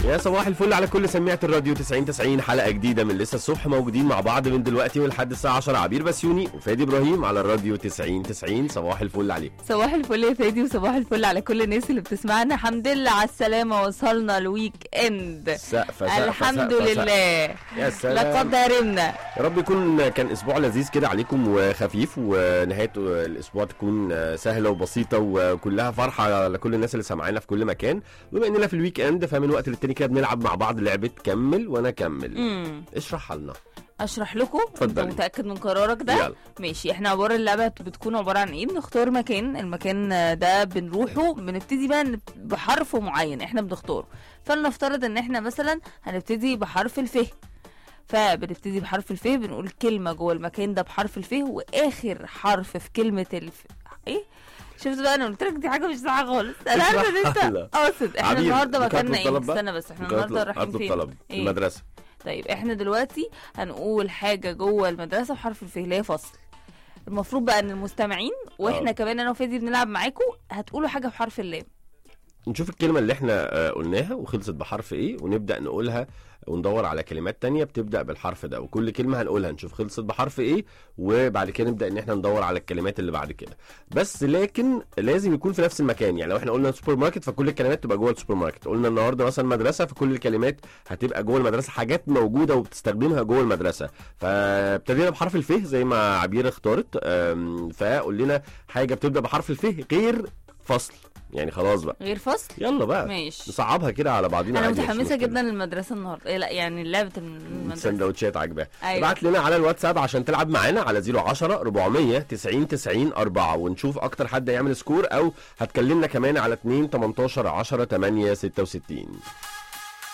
يا صباح الفل على كل سميعة الراديو 90 90 حلقة جديدة من لسه الصبح موجودين مع بعض من دلوقتي ولحد الساعة 10 عبير بسيوني وفادي إبراهيم على الراديو 90 90 صباح الفل عليكم صباح الفل يا فادي وصباح الفل على كل الناس اللي بتسمعنا الحمد لله على السلامة وصلنا الويك اند سقفة سقفة الحمد سقفة لله يا سلام لقد هرمنا يا رب يكون كان اسبوع لذيذ كده عليكم وخفيف ونهايه الاسبوع تكون سهله وبسيطه وكلها فرحه لكل الناس اللي سامعانا في كل مكان بما اننا في الويك اند فمن وقت للتاني كده بنلعب مع بعض لعبه كمل وانا اكمل امم اشرحها لنا اشرح لكم انت اتفضلي. متاكد من قرارك ده يلا ماشي احنا عباره اللعبه بتكون عباره عن ايه بنختار مكان المكان ده بنروحه بنبتدي بقى نب- بحرف معين احنا بنختاره فلنفترض ان احنا مثلا هنبتدي بحرف الف فبنبتدي بحرف الف بنقول كلمه جوه المكان ده بحرف الف واخر حرف في كلمه الف ايه شفت بقى انا قلت لك دي حاجه مش صح خالص انا عارفه ان انت لا. قاصد احنا عبير، النهارده دي كانت مكاننا ايه الطلب بقى؟ استنى بس احنا النهارده رايحين اطلب فين طلب إيه؟ المدرسه طيب احنا دلوقتي هنقول حاجة جوه المدرسة بحرف الف اللي هي فصل المفروض بقى ان المستمعين واحنا آه. كمان انا وفادي بنلعب معاكم هتقولوا حاجة بحرف اللام نشوف الكلمه اللي احنا آه، قلناها وخلصت بحرف ايه ونبدا نقولها وندور على كلمات تانية بتبدا بالحرف ده وكل كلمه هنقولها نشوف خلصت بحرف ايه وبعد كده نبدا ان احنا ندور على الكلمات اللي بعد كده بس لكن لازم يكون في نفس المكان يعني لو احنا قلنا سوبر ماركت فكل الكلمات تبقى جوه السوبر ماركت قلنا النهارده مثلا مدرسه فكل الكلمات هتبقى جوه المدرسه حاجات موجوده وبتستخدمها جوه المدرسه فابتدينا بحرف الف زي ما عبير اختارت أم، فقول لنا حاجه بتبدا بحرف الف غير فصل يعني خلاص بقى غير فصل يلا بقى ماشي نصعبها كده على بعضينا انا عادي، مش متحمسة مشكلة. جدا للمدرسة النهاردة إيه لا يعني لعبة المدرسة سندوتشات عاجباها أيوة. ابعت لنا على الواتساب عشان تلعب معانا على 010 400 90 90 4 ونشوف اكتر حد يعمل سكور او هتكلمنا كمان على 2 18 10 8 66